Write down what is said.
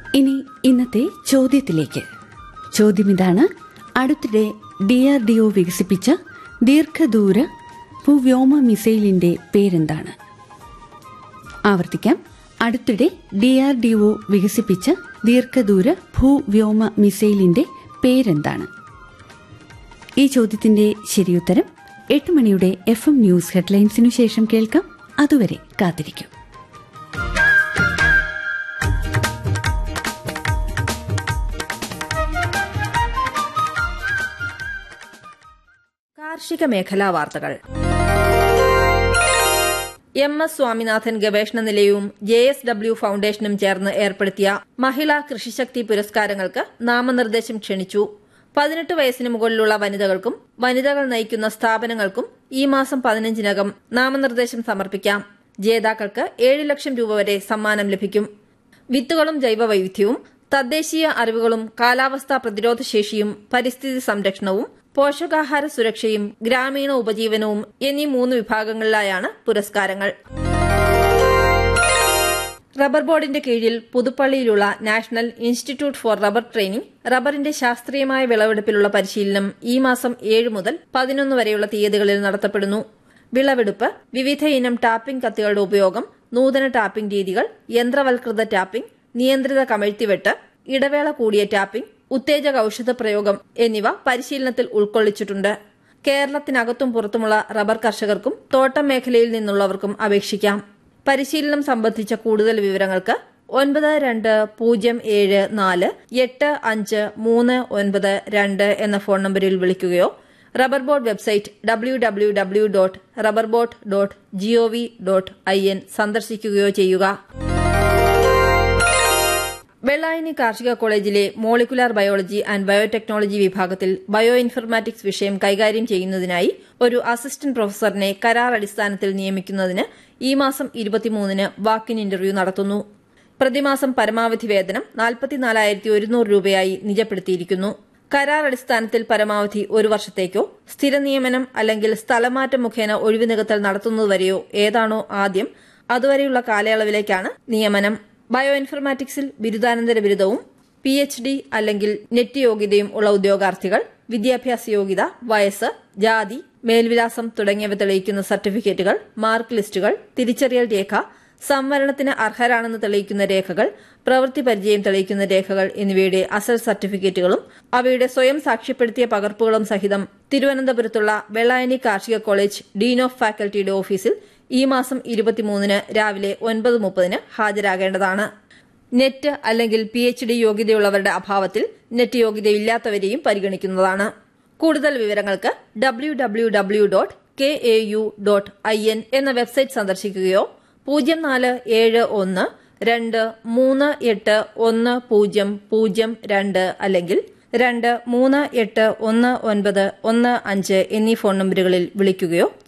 ഇനി ഇന്നത്തെ ചോദ്യത്തിലേക്ക് ചോദ്യം ഇതാണ് അടുത്തിടെ ഡി ആർ ഡി ഒ വികസിപ്പിച്ച ദീർഘദൂര ഭൂവ്യോമ മിസൈലിന്റെ പേരെന്താണ് ആവർത്തിക്കാം അടുത്തിടെ ഡി ആർ ഡി ഒ വികസിപ്പിച്ച ദീർഘദൂര ഭൂവ്യോമ മിസൈലിന്റെ പേരെന്താണ് ഈ ചോദ്യത്തിന്റെ ശരിയുത്തരം എട്ട് മണിയുടെ എഫ് എം ന്യൂസ് ഹെഡ്ലൈൻസിനു ശേഷം കേൾക്കാം അതുവരെ കാത്തിരിക്കും കാർഷിക മേഖലാ വാർത്തകൾ എം എസ് സ്വാമിനാഥൻ ഗവേഷണ നിലയവും ജെ എസ് ഡബ്ല്യു ഫൌണ്ടേഷനും ചേർന്ന് ഏർപ്പെടുത്തിയ മഹിളാ കൃഷിശക്തി പുരസ്കാരങ്ങൾക്ക് നാമനിർദ്ദേശം ക്ഷണിച്ചു പതിനെട്ട് വയസ്സിന് മുകളിലുള്ള വനിതകൾക്കും വനിതകൾ നയിക്കുന്ന സ്ഥാപനങ്ങൾക്കും ഈ മാസം പതിനഞ്ചിനകം നാമനിർദ്ദേശം സമർപ്പിക്കാം ജേതാക്കൾക്ക് ഏഴ് ലക്ഷം രൂപ വരെ സമ്മാനം ലഭിക്കും വിത്തുകളും ജൈവവൈവിധ്യവും തദ്ദേശീയ അറിവുകളും കാലാവസ്ഥാ പ്രതിരോധ ശേഷിയും പരിസ്ഥിതി സംരക്ഷണവും പോഷകാഹാര സുരക്ഷയും ഗ്രാമീണ ഉപജീവനവും എന്നീ മൂന്ന് വിഭാഗങ്ങളിലായാണ് പുരസ്കാരങ്ങൾ റബ്ബർ ബോർഡിന്റെ കീഴിൽ പുതുപ്പള്ളിയിലുള്ള national institute for rubber training റബ്ബറിന്റെ ശാസ്ത്രീയമായ വിളവെടുപ്പിലുള്ള പരിശീലനം ഈ മാസം ഏഴ് മുതൽ പതിനൊന്ന് വരെയുള്ള തീയതികളിൽ നടത്തപ്പെടുന്നു വിളവെടുപ്പ് വിവിധ ഇനം ടാപ്പിംഗ് കത്തികളുടെ ഉപയോഗം നൂതന ടാപ്പിംഗ് രീതികൾ യന്ത്രവൽകൃത ടാപ്പിംഗ് നിയന്ത്രിത കമഴ്ത്തിവെട്ട് ഇടവേള കൂടിയ ടാപ്പിംഗ് ഉത്തേജക ഔഷധ പ്രയോഗം എന്നിവ പരിശീലനത്തിൽ ഉൾക്കൊള്ളിച്ചിട്ടുണ്ട് കേരളത്തിനകത്തും പുറത്തുമുള്ള റബ്ബർ കർഷകർക്കും തോട്ടം മേഖലയിൽ നിന്നുള്ളവർക്കും അപേക്ഷിക്കാം പരിശീലനം സംബന്ധിച്ച കൂടുതൽ വിവരങ്ങൾക്ക് ഒൻപത് രണ്ട് പൂജ്യം ഏഴ് നാല് എട്ട് അഞ്ച് മൂന്ന് ഒൻപത് രണ്ട് എന്ന ഫോൺ നമ്പറിൽ വിളിക്കുകയോ rubber board website W W W dot rubber board dot G O V dot I N സന്ദർശിക്കുകയോ ചെയ്യുക വെള്ളായണി കാർഷിക കോളേജിലെ മോളിക്കുലാർ ബയോളജി ആൻഡ് ബയോടെക്നോളജി വിഭാഗത്തിൽ ബയോ ഇൻഫർമാറ്റിക്സ് വിഷയം കൈകാര്യം ചെയ്യുന്നതിനായി ഒരു അസിസ്റ്റന്റ് പ്രൊഫസറിനെ കരാർ അടിസ്ഥാനത്തിൽ നിയമിക്കുന്നതിന് ഈ മാസം ഇരുപത്തിമൂന്നിന് വാക്കിൻ ഇന്റർവ്യൂ നടത്തുന്നു പ്രതിമാസം പരമാവധി വേതനം നാൽപ്പത്തിനാലായിരത്തി ഒരുന്നൂറ് രൂപയായി നിജപ്പെടുത്തിയിരിക്കുന്നു കരാർ അടിസ്ഥാനത്തിൽ പരമാവധി ഒരു വർഷത്തേക്കോ സ്ഥിര നിയമനം അല്ലെങ്കിൽ സ്ഥലമാറ്റം മുഖേന ഒഴിവ് നികത്തൽ നടത്തുന്നതുവരെയോ ഏതാണോ ആദ്യം അതുവരെയുള്ള കാലയളവിലേക്കാണ് നിയമനം ബയോ ഇൻഫർമാറ്റിക്സിൽ ബിരുദാനന്തര ബിരുദവും പി എച്ച് ഡി അല്ലെങ്കിൽ നെറ്റ് യോഗ്യതയും ഉള്ള ഉദ്യോഗാർത്ഥികൾ വിദ്യാഭ്യാസ യോഗ്യത വയസ്സ് ജാതി മേൽവിലാസം തുടങ്ങിയവ തെളിയിക്കുന്ന സർട്ടിഫിക്കറ്റുകൾ മാർക്ക് ലിസ്റ്റുകൾ തിരിച്ചറിയൽ രേഖ സംവരണത്തിന് അർഹരാണെന്ന് തെളിയിക്കുന്ന രേഖകൾ പ്രവൃത്തി പരിചയം തെളിയിക്കുന്ന രേഖകൾ എന്നിവയുടെ അസൽ സർട്ടിഫിക്കറ്റുകളും അവയുടെ സ്വയം സാക്ഷ്യപ്പെടുത്തിയ പകർപ്പുകളും സഹിതം തിരുവനന്തപുരത്തുള്ള വെള്ളായണി കാർഷിക കോളേജ് ഡീൻ ഓഫ് ഫാക്കൽറ്റിയുടെ ഓഫീസിൽ ഈ മാസം ഇരുപത്തിമൂന്നിന് രാവിലെ ഒൻപത് മുപ്പതിന് ഹാജരാകേണ്ടതാണ് നെറ്റ് അല്ലെങ്കിൽ പി എച്ച് ഡി യോഗ്യതയുള്ളവരുടെ അഭാവത്തിൽ നെറ്റ് യോഗ്യതയില്ലാത്തവരെയും പരിഗണിക്കുന്നതാണ് കൂടുതൽ വിവരങ്ങൾക്ക് W W W dot K A U dot I N എന്ന വെബ്സൈറ്റ് സന്ദർശിക്കുകയോ പൂജ്യം നാല് ഏഴ് ഒന്ന് രണ്ട് മൂന്ന് എട്ട് ഒന്ന് പൂജ്യം പൂജ്യം രണ്ട് അല്ലെങ്കിൽ രണ്ട് മൂന്ന് എട്ട് ഒന്ന് ഒൻപത് ഒന്ന് അഞ്ച് എന്നീ ഫോൺ നമ്പറുകളിൽ വിളിക്കുകയോ